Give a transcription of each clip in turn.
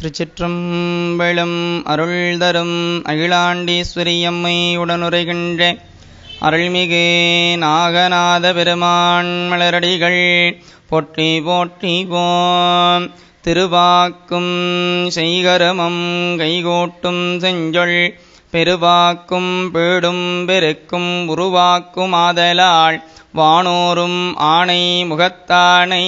திருச்சிற்றம்பலம் அருள் தரும் அகிலாண்டீஸ்வரி அம்மை உடனுரைகின்ற அருள்மிகு நாகநாத பெருமான் மலரடிகள் போற்றி போற்றி போம் திருவாக்கும் செய்கரமம் கைகோட்டும் செஞ்சொல் பெருவாக்கும் பேடும் பெருக்கும் உருவாக்கும் ஆதலாள் வானோரும் ஆணை முகத்தானை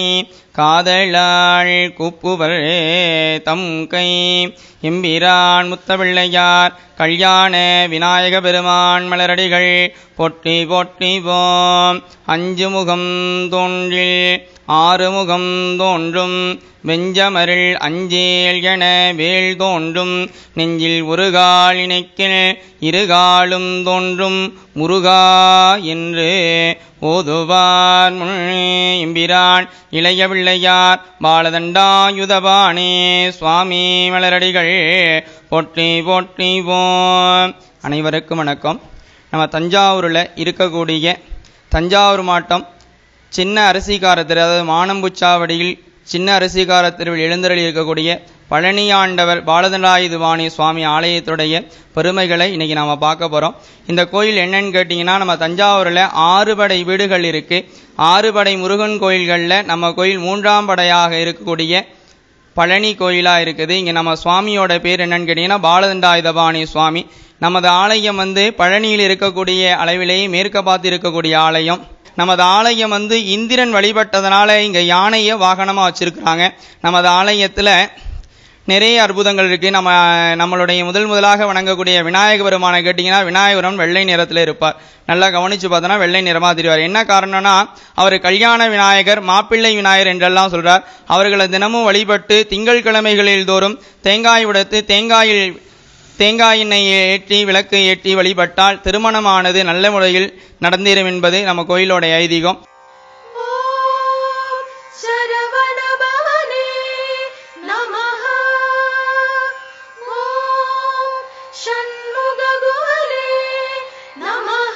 காதலாள் கூப்புவரே தம் கை எம்பிரான் முத்தபிள்ளையார் கல்யாண விநாயக பெருமான் மலரடிகள் போற்றி போற்றி போம் அஞ்சு முகம் தோன்றில் ஆறு முகம் தோன்றும் வெஞ்சமரில் அஞ்சேல் என வேல் தோன்றும் நெஞ்சில் ஒரு கால் இணைக்கில் இருகாலும் தோன்றும் முருகா என்று ஓதுவார் முன் எம்பிரான் இளைய பிள்ளையார் பாலதண்டாயுதபாணி சுவாமி மலரடிகள் போற்றி போற்றி போம் அனைவருக்கும் வணக்கம் நம்ம தஞ்சாவூரில் இருக்கக்கூடிய தஞ்சாவூர் மாவட்டம் சின்ன அரசிகாரத்தில் அதாவது மானம்புச்சாவடியில் சின்ன அரசிகாரத்தில் எழுந்தருளி இருக்கக்கூடிய பழனியாண்டவர் பாலதண்டாயுதபாணி சுவாமி ஆலயத்துடைய பெருமைகளை இன்னைக்கு நாம பார்க்க போறோம் இந்த கோயில் என்னன்னு கேட்டிங்கன்னா நம்ம தஞ்சாவூரில் ஆறு படை வீடுகள் இருக்கு ஆறு படை முருகன் கோயில்களில் நம்ம கோயில் மூன்றாம் படையாக இருக்கக்கூடிய பழனி கோயிலா இருக்குது இங்க நம்ம சுவாமியோட பேர் என்னன்னு கேட்டீங்கன்னா பாலதண்டாயுதபாணி சுவாமி நமது ஆலயம் வந்து பழனியில் இருக்கக்கூடிய அளவிலேயே மேற்க பார்த்து இருக்கக்கூடிய ஆலயம் நமது ஆலயம் வந்து இந்திரன் வழிபட்டதனால இங்க யானையை வாகனமா வச்சிருக்கிறாங்க நமது ஆலயத்துல நிறைய அற்புதங்கள் இருக்கு நம்ம நம்மளுடைய முதல் முதலாக வணங்கக்கூடிய விநாயக பெருமானை கேட்டிங்கன்னா விநாயகரம் வெள்ளை நிறத்தில் இருப்பார் நல்லா கவனிச்சு பார்த்தோன்னா வெள்ளை நிறமா தெரிவார் என்ன காரணம்னா அவர் கல்யாண விநாயகர் மாப்பிள்ளை விநாயகர் என்றெல்லாம் சொல்றார் அவர்களை தினமும் வழிபட்டு திங்கள் கிழமைகளில் தோறும் தேங்காய் உடைத்து தேங்காயில் தேங்காய் எண்ணெயை ஏற்றி விளக்கு ஏற்றி வழிபட்டால் திருமணமானது நல்ல முறையில் நடந்தேறும் என்பது நம்ம கோயிலோட ஐதீகம் ஓம் சரவணபவனே நமः ஓம் ஷண்முககுஹலே நமः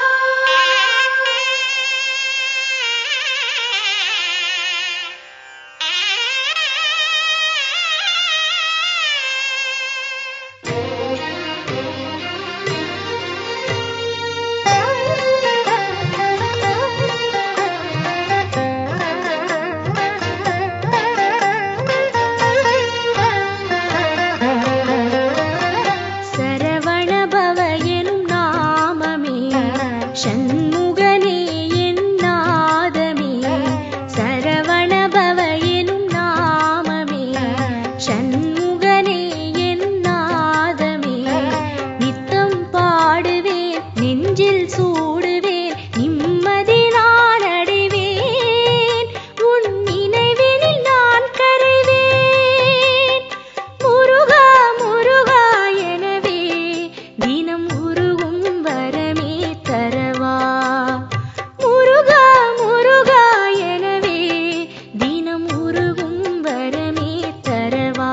சரவணபவ எனும் நாமமே ஷண்முகனே என் நாதமே சரவணபவ எனும் நாமமே ஷண்முகனே என் நாதமே நித்தம் பாடுவேன் நெஞ்சில் சூடுவேன் நிம்மதி நான் அடைவேன் உன் நினைவினில் நான் கரைவேன் முருகா முருகா எனவே தினம் உருகும் வரமே தரவா முருகா முருகா எனவே தினம் உருகும் வரமே தரவா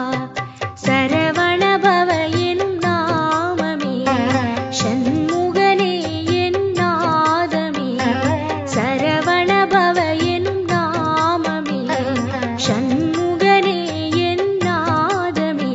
சரவணபவ எனும் நாமமே ஷண்முகனே என் நாதமே சரவணபவ எனும் நாமமே ஷண்முகனே என் நாதமே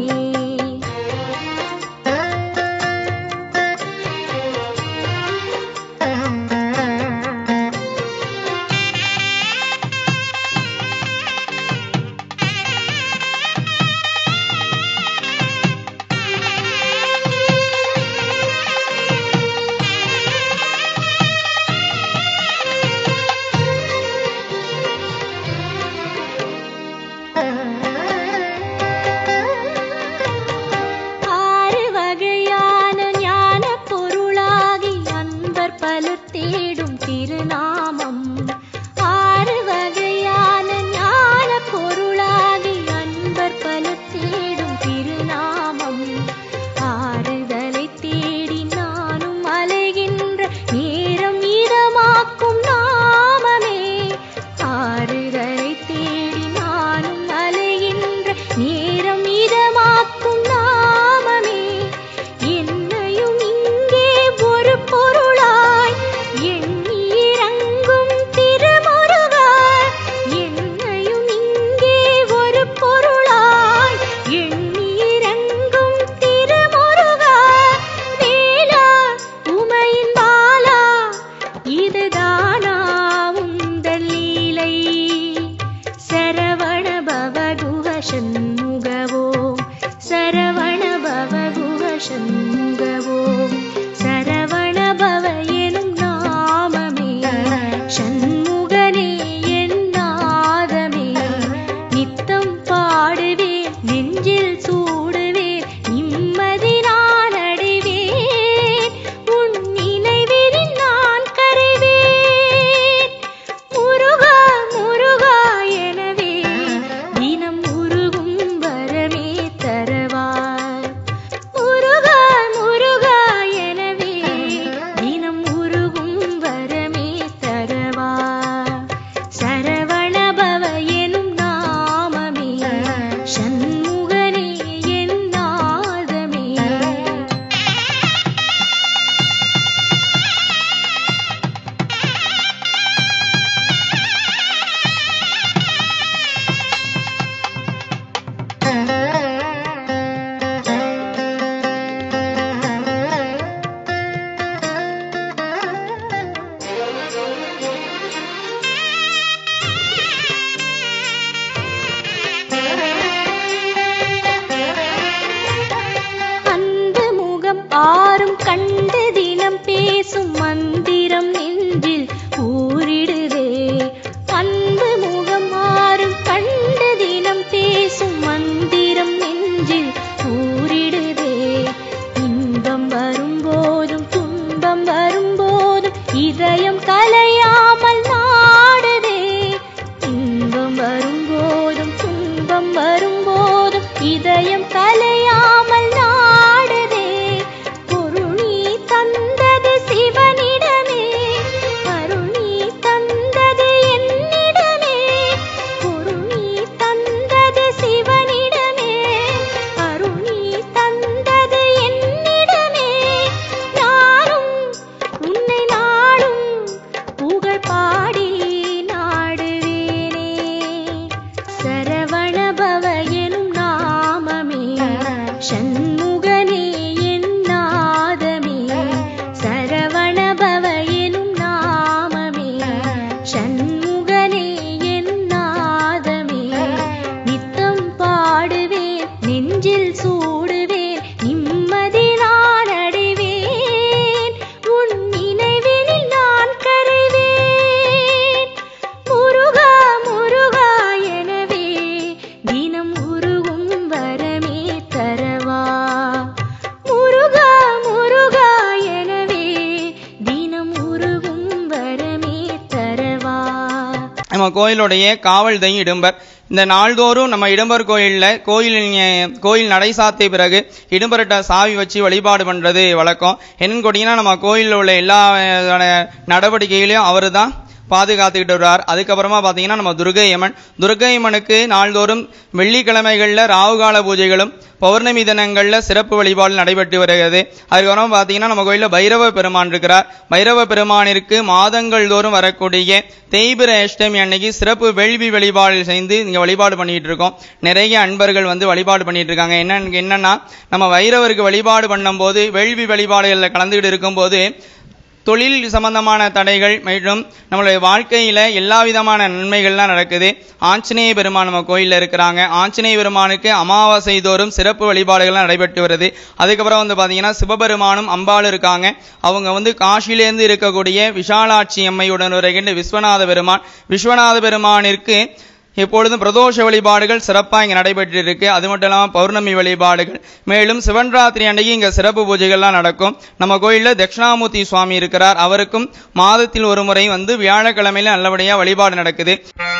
நம்ம கோயிலுடைய காவல் தெய்வம் இடும்பர் இந்த நாள்தோறும் நம்ம இடும்பர் கோயில்ல கோயில் கோயில் நடை சாத்திய பிறகு இடும்பர்கிட்ட சாவி வச்சு வழிபாடு பண்றது வழக்கம் என்னன்னு கேட்டீங்கன்னா நம்ம கோயிலில் உள்ள எல்லா விதமான நடவடிக்கைகளையும் அவரு தான் பாதுகாத்துக்கிட்டு வருவார் அதுக்கப்புறமா பார்த்தீங்கன்னா நம்ம துர்கையம்மன் துர்கையம்மனுக்கு நாள்தோறும் வெள்ளிக்கிழமைகளில் ராவுகால பூஜைகளும் பௌர்ணமி தினங்களில் சிறப்பு வழிபாடு நடைபெற்று வருகிறது அதுக்கப்புறம் பார்த்தீங்கன்னா நம்ம கோயிலில் பைரவ பெருமான் இருக்கிறார் பைரவ பெருமானிற்கு மாதங்கள் தோறும் வரக்கூடிய தேய்பிர அஷ்டமி அன்னைக்கு சிறப்பு வேள்வி வழிபாடு செய்து இங்கே வழிபாடு பண்ணிட்டு இருக்கோம் நிறைய அன்பர்கள் வந்து வழிபாடு பண்ணிட்டு இருக்காங்க என்னன்னு என்னன்னா நம்ம வைரவருக்கு வழிபாடு பண்ணும்போது வேள்வி வழிபாடுகளில் கலந்துக்கிட்டு இருக்கும்போது தொழில் சம்பந்தமான தடைகள் மற்றும் நம்மளுடைய வாழ்க்கையில எல்லா விதமான நன்மைகள்லாம் நடக்குது ஆஞ்சநேய பெருமான் நம்ம கோயில்ல இருக்கிறாங்க ஆஞ்சநேய பெருமானுக்கு அமாவாசை தோறும் சிறப்பு வழிபாடுகள்லாம் நடைபெற்று வருது அதுக்கப்புறம் வந்து பாத்தீங்கன்னா சிவபெருமானும் அம்பாளும் இருக்காங்க அவங்க வந்து காசியிலேருந்து இருக்கக்கூடிய விஷாலாட்சி அம்மையுடன் வருகின்ற விஸ்வநாத பெருமான் விஸ்வநாத பெருமானிற்கு எப்பொழுதும் பிரதோஷ வழிபாடுகள் சிறப்பாக இங்கே நடைபெற்று இருக்கு அது மட்டும் இல்லாமல் பௌர்ணமி வழிபாடுகள் மேலும் சிவன்ராத்திரி அன்னைக்கு இங்கே சிறப்பு பூஜைகள்லாம் நடக்கும் நம்ம கோயிலில் தட்சிணாமூர்த்தி சுவாமி இருக்கிறார் அவருக்கும் மாதத்தில் ஒரு முறை வந்து வியாழக்கிழமையில நல்லபடியாக வழிபாடு நடக்குது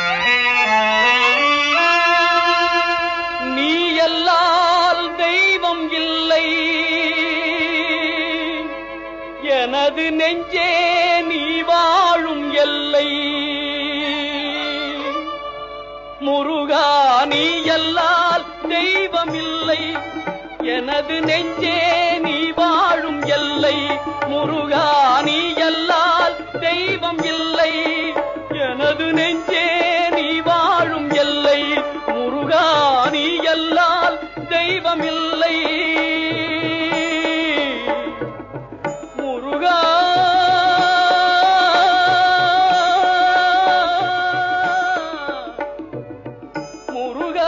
நீ எல்லால் தெய்வம் இல்லை எனது நெஞ்சே நீ வாழும் எல்லை முருகா நீ எல்லால் தெய்வம் இல்லை எனது நெஞ்சே நீ வாழும் எல்லை முருகா நீ எல்லால் தெய்வம் இல்லை எனது நெஞ்சே நீ வாழும் எல்லை முருகா நீ எல்லால் தெய்வம் இல்லை முருகா முருகா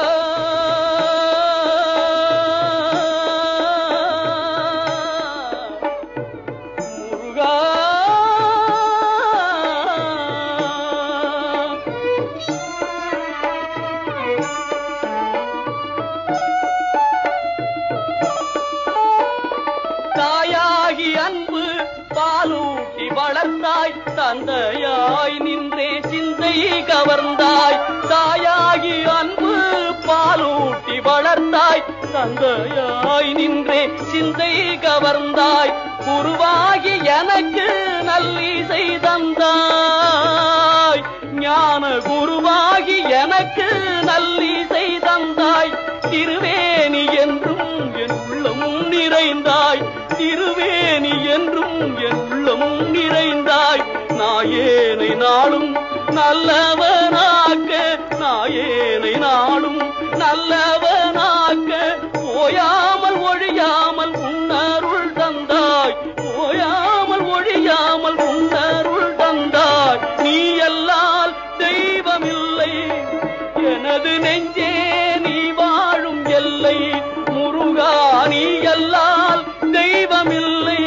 முருகா தாயாகி அன்பு பாலூட்டி வளர்ந்தாய் தந்தையாய் நின்றே சிந்தை கவர்ந்தாய் தாயாகி அன்பு பாலூட்டி வளர்ந்தாய் தந்தையாய் நின்றே சிந்தை கவர்ந்தாய் குருவாகி எனக்கு நல்லிசை தந்தாய் ஞான குருவாகி எனக்கு நல்லிசை தந்தாய் திருவேணி என்றும் என் உள்ளமும் நிறைந்தாய் திருவேணி என்றும் என் உள்ளமும் நிறைந்தாய் நாயேனை நாளும் நல்லவனாக்க நாயேனை நாளும் நல்லவனாக்க ஓயாமல் ஒழியாமல் உன்னருள் தந்தாய் ஓயாமல் ஒழியாமல் உன்னருள் தந்தாய் நீ எல்லால் தெய்வமில்லை எனது நெஞ்சே நீ வாழும் எல்லை முருகா நீ எல்லால் தெய்வமில்லை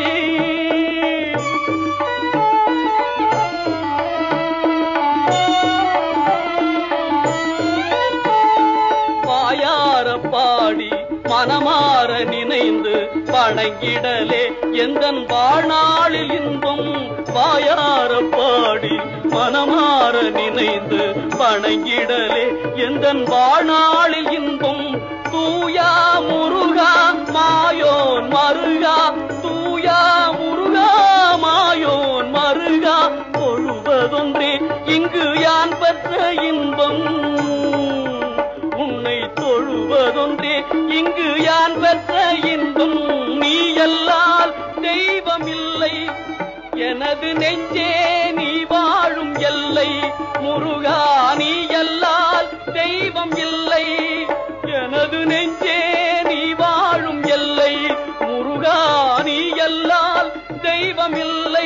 வாயார பாடி மனமாற நினைந்து வணங்கிடலே எந்தன் வாழ்நாளில் இன்பம் வாயார பாடி மனமாற நினைந்து வணங்கிடலே எந்தன் வாழ்நாளில் இன்பம் தூயா முருகா மாயோன் மருகா தூயா முருகா மாயோன் மருகா தொழுவதொன்றே இங்கு யான் பெற்ற இன்பம் உன்னை தொழுவதொன்றே இங்கு யான் பெற்ற இன்பம் நீ எல்லால் தெய்வமில்லை எனது நெஞ்சே நீ வாழும் எல்லை முருகா நீ எல்லால் தெய்வம் இல்லை எனது நெஞ்சே நீ வாழும் எல்லை முருகா நீ எல்லால் தெய்வமில்லை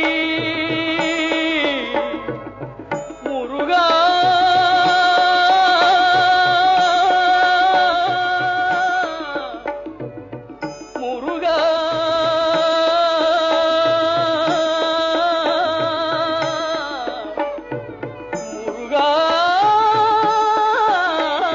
முருகா முருகா முருகா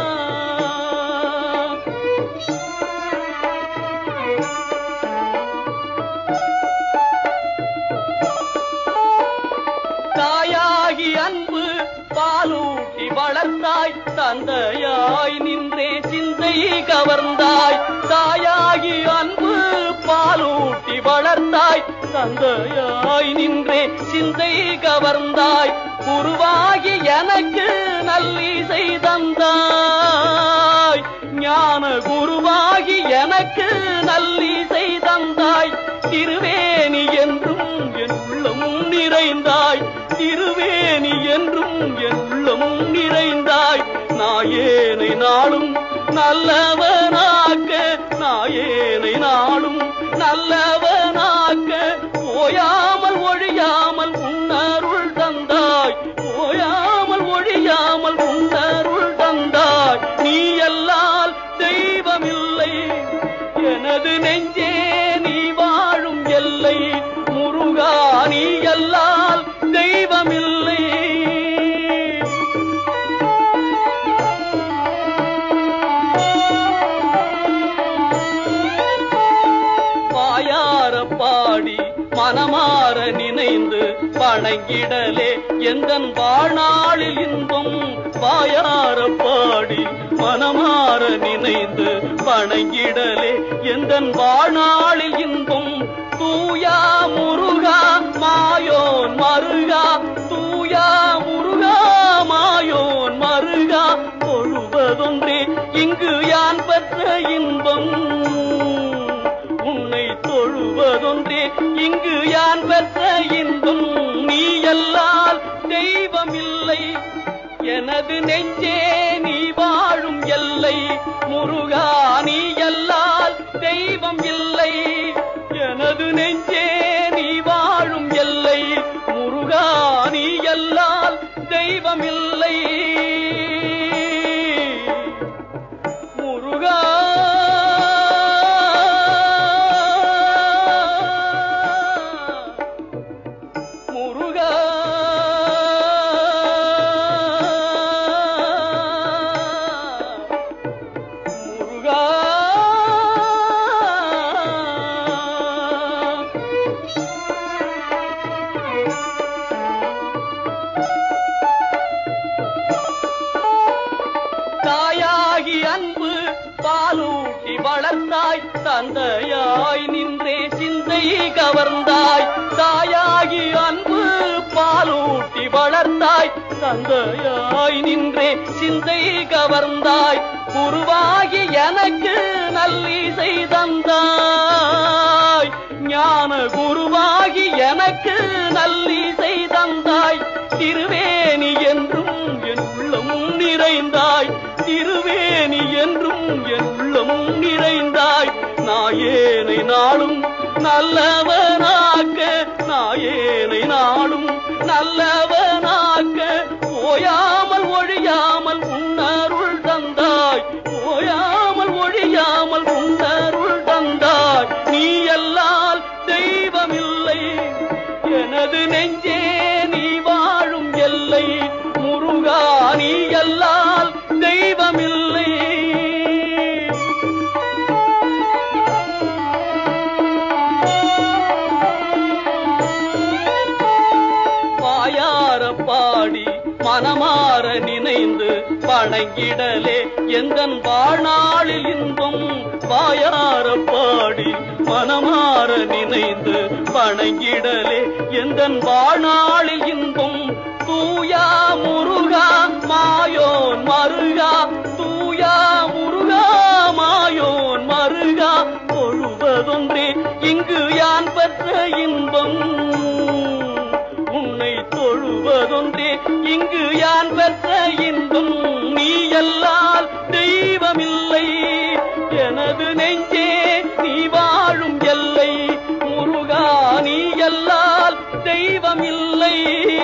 வளர்த்தாய் தந்தையாய் நின்றே சிந்தை கவர்ந்தாய் தாயாகி அன்பு பாலூட்டி வளர்த்தாய் தந்தையாய் நின்றே சிந்தை கவர்ந்தாய் குருவாகி எனக்கு நல்லிசை தந்தாய் ஞான குருவாகி எனக்கு நல்லிசை தந்தாய் திருவேணி என்றும் என் உள்ளம் நிறைந்தாய் திருவேணி என்றும் என் உள்ளம் நிறைந்தாய் நாயேனை நாளும் நல்லவனாக்க நாயேனை நாளும் நல்லவனாக்க ஓயாமல் ஒழியாமல் உன்னருள் தந்தாய் ஓயாமல் ஒழியாமல் உன்னருள் தந்தாய் நீ எல்லால் தெய்வமில்லை எனது நெஞ்சே நீ வாழும் எல்லை முருகா நீ எல்லால் தெய்வமில்லை வாயார பாடி மனமாற நினைந்து வணங்கிடலே எந்தன் வாழ்நாளில் இன்பம் வாயார பாடி மனமாற நினைந்து வணங்கிடலே எந்தன் வாழ்நாளில் இன்பம் தூயா முருகா மாயோன் மருகா தூயா முருகா மாயோன் மருகா தொழுவதொன்றே இங்கு யான் பெற்ற இன்பம் உன்னை தொழுவதொன்றே இங்கு யான் பெற்ற இன்பம் நீ எல்லால் தெய்வமில்லை எனது நெஞ்சே நீ வாழும் எல்லை முருகா நீ எல்லால் தெய்வம் இல்லை எனது நெஞ்சே நீ வாழும் எல்லை முருகா நீ எல்லால் தெய்வமில்லை முருகா முருகா முருகா தாயாகி அன்பு பாலூட்டி வளர்ந்தாய் தந்தையாய் நின்றே சிந்தை கவர்ந்தாய் தாயாகி அன்பு பாலூட்டி வளர்ந்தாய் தந்தையாய் நின்றே சிந்தை கவர்ந்தாய் குருவாகி எனக்கு நல்லிசை தந்தாய் ஞான குருவாகி எனக்கு நல்லிசை தந்தாய் திருவேணி என்றும் என் உள்ளம் நிறைந்தாய் திருவேணி என்றும் என் உள்ளம் நிறைந்தாய் நாயேனை நாளும் நல்லவனாக்க நாயேனை நாளும் நல்லவனாக்க ஓயாமல் ஒழியாமல் உன்னருள் தந்தாய் ஓயாமல் ஒழியாமல் உன்னருள் தந்தாய் நீ எல்லால் தெய்வமில்லை எனது நெஞ்சே நீ வாழும் எல்லை முருகா நீ எல்லால் தெய்வமில்லை வாயார பாடி மனமாற நினைந்து வணங்கிடலே எந்தன் வாழ்நாளில் இன்பம் வாயார பாடி மனமாற நினைந்து வணங்கிடலே எந்தன் வாழ்நாளில் இன்பம் தூயா முருகா மாயோன் மருகா தூயா முருகா மாயோன் மருகா தொழுவதொன்றே இங்கு யான் பெற்ற இன்பம் உன்னை தொழுவதொன்றே இங்கு யான் பெற்ற இன்பம் நீ எல்லால் தெய்வமில்லை எனது நெஞ்சே நீ வாழும் எல்லை முருகா நீ எல்லால் தெய்வமில்லை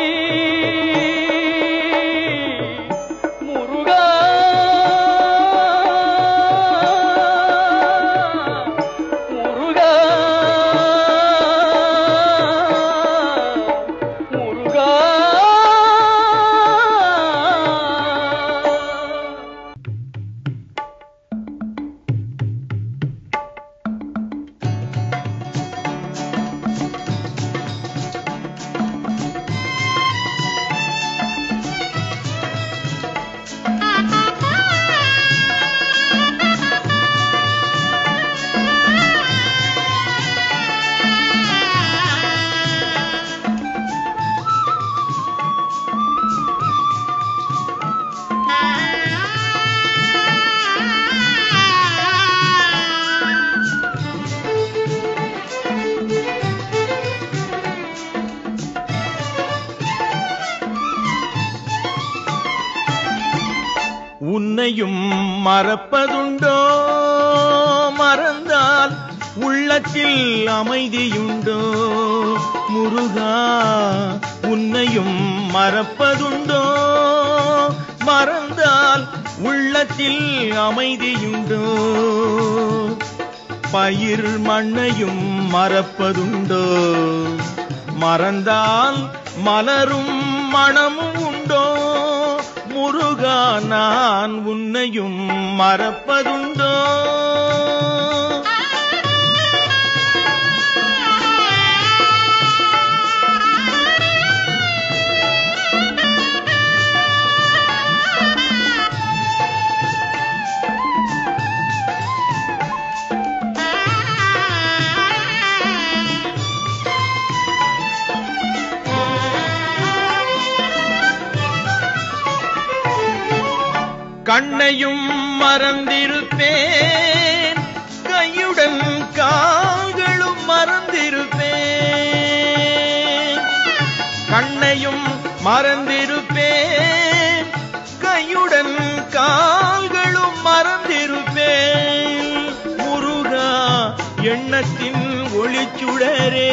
உன்னையும் மறப்பதுண்டோ மறந்தால் உள்ளத்தில் அமைதியுண்டோ முருகா உன்னையும் மறப்பதுண்டோ மறந்தால் உள்ளத்தில் அமைதியுண்டோ பயிர் மண்ணையும் மறப்பதுண்டோ மறந்தால் மலரும் மணமும் உண்டோ முருகா நான் உன்னையும் மறப்பதுண்டோ கண்ணையும் மறந்திருப்பேன் கையுடன் கால்களும் மறந்திருப்பேன் கண்ணையும் மறந்திருப்பேன் கையுடன் கால்களும் மறந்திருப்பேன் முருகா எண்ணத்தின் ஒளிச்சுடரே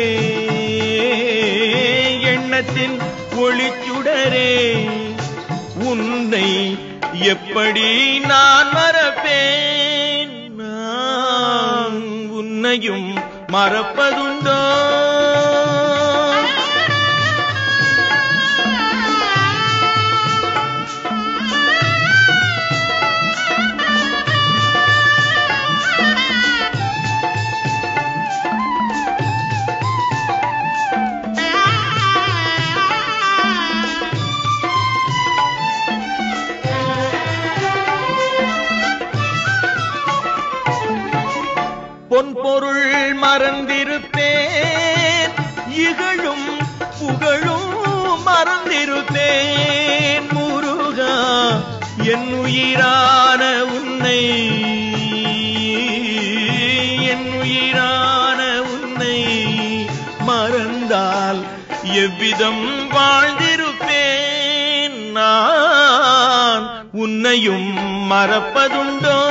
எண்ணத்தின் ஒளிச்சுடரே உன்னை எப்படி நான் மறப்பேன் நான் உன்னையும் மறப்பதுண்டோ பொன் பொருள் மறந்திருப்பேன் இகழும் புகழும் மறந்திருப்பேன் முருகா என் உயிரான உன்னை என் உயிரான உன்னை மறந்தால் எவ்விதம் வாழ்ந்திருப்பேன் நான் உன்னையும் மறப்பதுண்டோ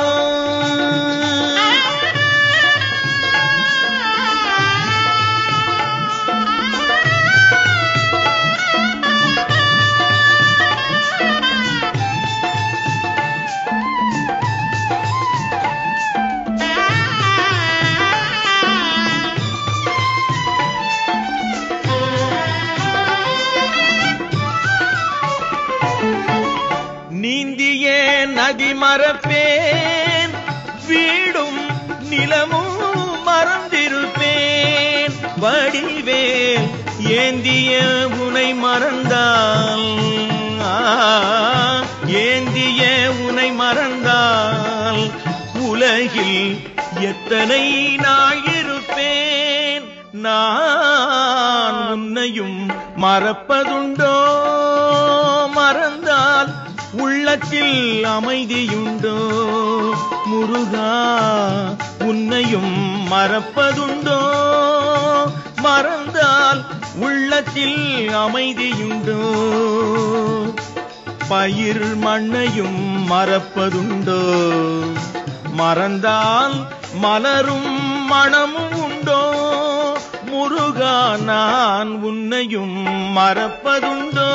நீந்தியே நதி மறப்பேன் வீடும் நிலமும் மறந்திருப்பேன் வடிவேல் ஏந்திய உனை மறந்தால் ஆ, ஏந்திய உனை மறந்தால் உலகில் எத்தனை நாள் இருப்பேன் நான் உன்னையும் மறப்பதுண்டோ மறந்தால் உள்ளத்தில் அமைதியுண்டோ முருகா உன்னையும் மறப்பதுண்டோ மறந்தால் உள்ளத்தில் அமைதியுண்டோ பயிர் மண்ணையும் மறப்பதுண்டோ மறந்தால் மலரும் மணமும் உண்டோ முருகா நான் உன்னையும் மறப்பதுண்டோ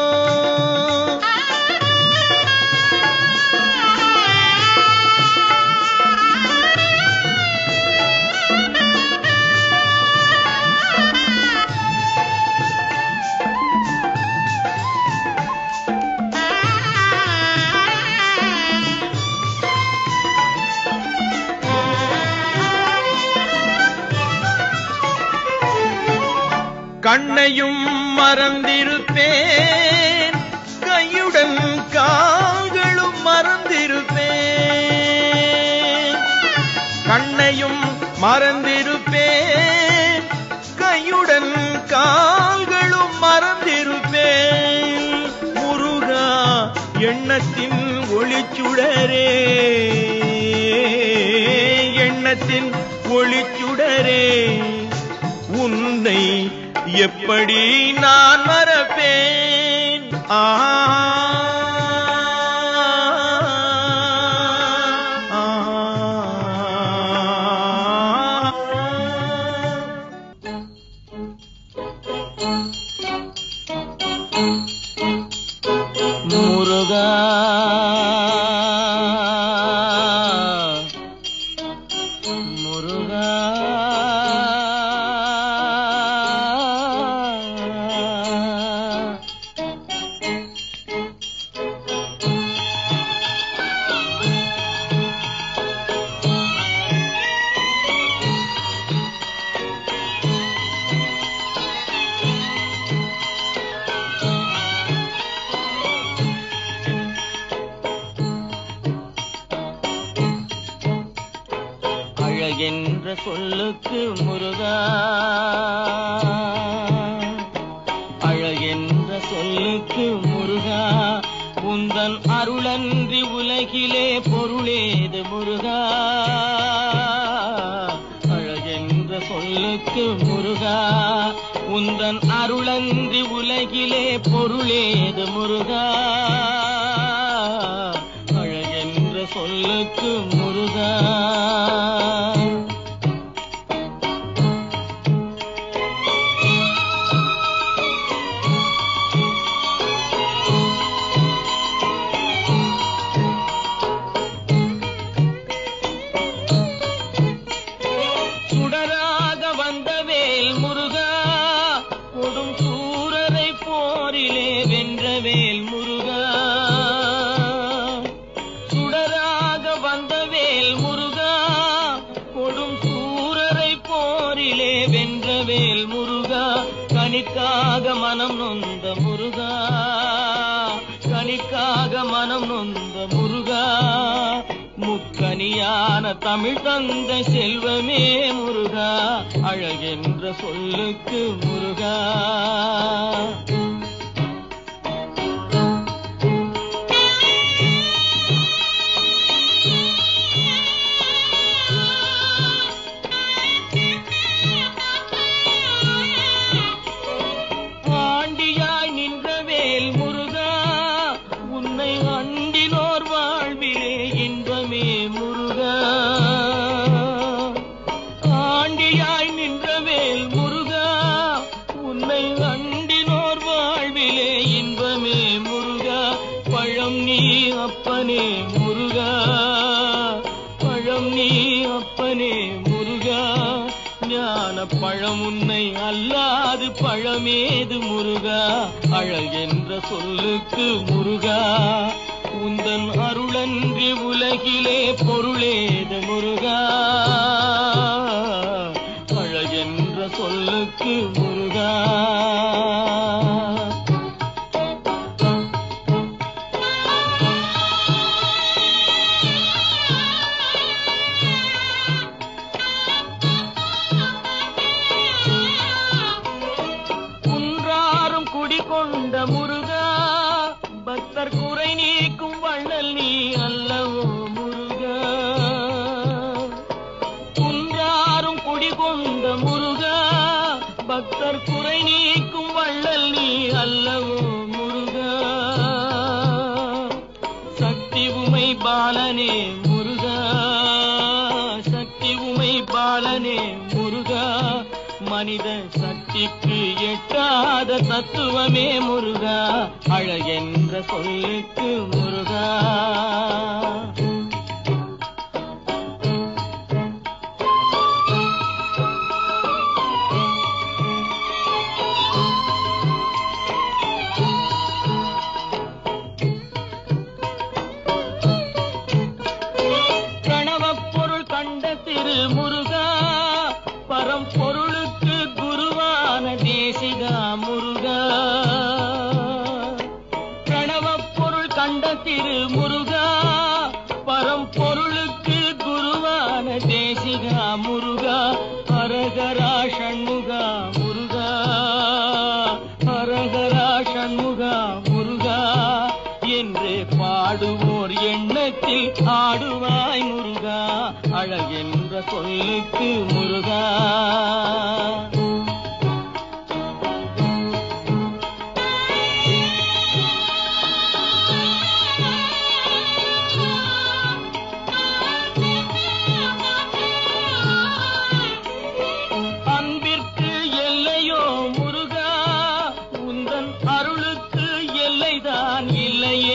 கண்ணையும் மறந்திருப்பேன் கையுடன் கால்களும் மறந்திருப்பேன் கண்ணையும் மறந்திருப்பேன் கையுடன் கால்களும் மறந்திருப்பேன் முருகா எண்ணத்தின் ஒளிச்சுடரே எண்ணத்தின் ஒளிச்சுடரே உன்னை எப்படி நான் மறப்பேன் ஆ முருகா முருகா அழகென்ற சொல்லுக்கு முருகா அழகென்ற சொல்லுக்கு முருகா உந்தன் அருளன்றி உலகிலே பொருளேது முருகா அழகென்ற சொல்லுக்கு முருகா உந்தன் அருளன்றி உலகிலே பொருளேது முருகா அழகென்ற சொல்லுக்கு முருகா சுடராக வந்த வேல் முருகா கொடும் சூரரை போரிலே வென்ற வேல் முருகா சுடராக வந்த வேல் முருகா கொடும் சூரரை போரிலே வென்ற வேல் முருகா கணிக்காக மனம் நொந்த முருகா கணிக்காக மனம் நொந்த முருகா முக்கனியான தமிழ் தந்த செல்வமே முருகா அழகென்ற சொல்லுக்கு முருகா ஆண்டியாய் நின்ற வேல் முருகா உன்னை அண்டினோர் வாழ்விலே இன்பமே முருகா ஆண்டியாய் நின்ற வேல் முருகா உன்னை அண்டினோர் வாழ்விலே இன்பமே முருகா பழம் நீ அப்பனே முருகா பழம் நீ அப்பனே முருகா ஞான பழம் உன்னை அல்லாது பழமேது முருகா அழகென்ற சொல்லுக்கு முருகா உந்தன் அருளன்றி உலகிலே பொருளேது முருகா அழகென்ற சொல்லுக்கு முருகா குன்றாரும் குடிகொண்ட முருகா பக்தர் குறை நீக்கும் வள்ளல் நீ அல்லவோ முருகா குன்றாரும் குடிகொண்ட முருகா பக்தர் குறை நீக்கும் வள்ளல் நீ அல்லவோ முருகா சக்தி உமை பாலனே முருகா சக்தி உமை பாலனே முருகா மனித சக்திக்கு எட்டாத தத்துவமே முருகா அழகென்ற சொல்லுக்கு முருகா பிரணவப் பொருள் கண்ட திரு முருகா பரம்பொருளுக்கு குருவான தேசிகா முருகா பிரணவப் பொருள் கண்ட திரு முருகா பரம்பொருளுக்கு குருவான தேசிகா முருகா ஹரஹரா ஷண்முகா முருகா ஹரஹரா ஷண்முகா முருகா என்று பாடுவோர் எண்ணத்தில் ஆடுவாய் முருகா அழகென்ற சொல்லுக்கு முருகா அன்பிற்கு எல்லையோ முருகா உந்தன் அருளுக்கு எல்லைதான் இல்லையே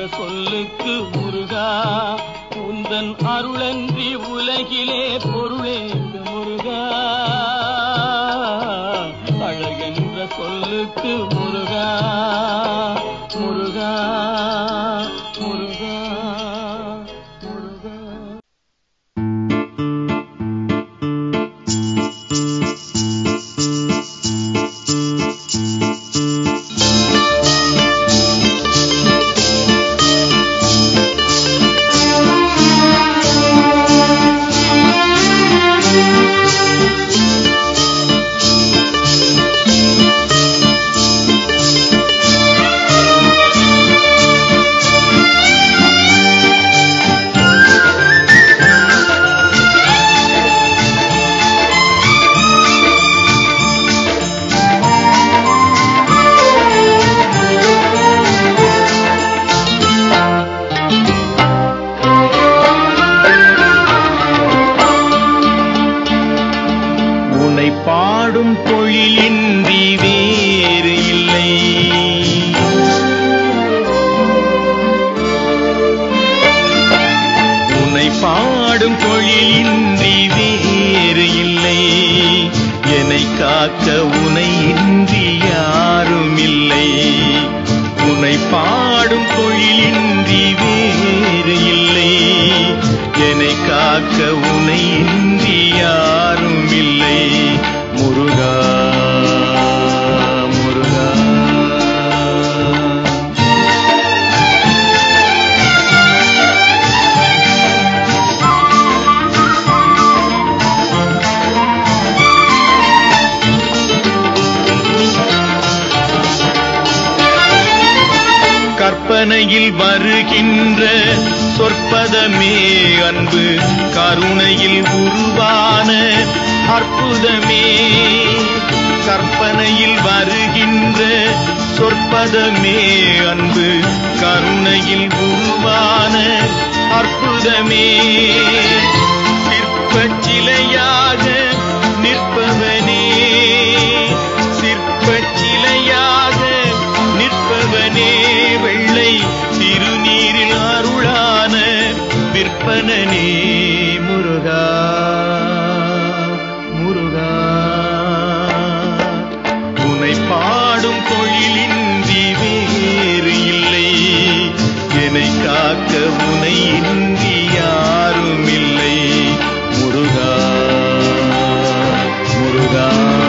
சொல்லுக்கு முருகா உந்தன் அருளன்றி உலகிலே பொருளேது முருகா அழகென்ற சொல்லுக்கு முருகா முருகா முருகா முருகா உனை பாடும் தொழிலின்றி வேறு இல்லை உனை பாடும் தொழிலின்றி வேறு இல்லை என்னை காக்க உனை இன்றி யாரும் இல்லை உனை பாடும் தொழிலின்றி வேறு இல்லை என்னை காக்க உனை இன்றி யாரும் இல்லை முருகா முருகா கற்பனையில் வருகின்ற சொற்பதமே அன்பு கருணையில் உருவான அற்புதமே கற்பனையில் வருகின்ற சொற்பதமே அன்பு கருணையில் உருவான அற்புதமே சிற்பச் சிலையாக நிற்பவனே சிற்பச் சிலையாக நிற்பவனே வெள்ளை திருநீரில் அருளான விற்பனனே முருகா முருகா உனை பாடும் தொழிலின்றி வேறு இல்லை என்னை காக்க உனை இன்றி யாரும் இல்லை முருகா முருகா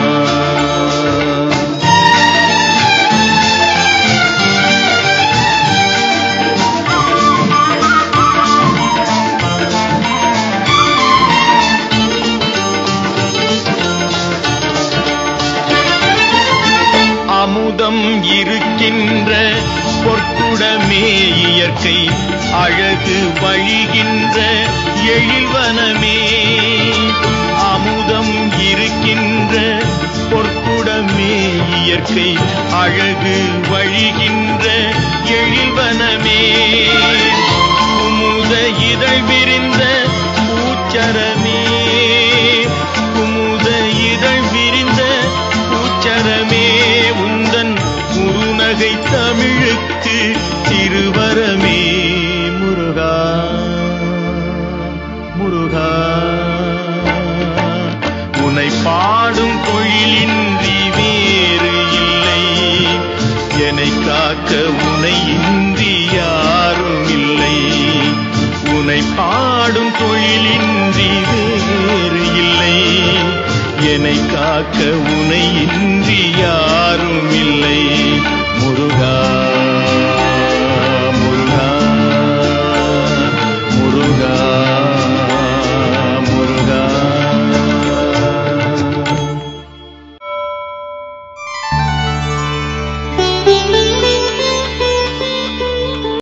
அமுதம் இருக்கின்ற பொற்குடமே இயற்கை அழகு வழிகின்ற எழில்வனமே அமுதம் இருக்கின்ற பொற்குடமே இயற்கை அழகு வழிகின்ற எழில்வனமே குமுத இதழ் விரிந்த பூச்சரமே குமுத இதழ் விரிந்த பூச்சரமே உந்தன் குறுநகை தமிழுக்கு திருவரமே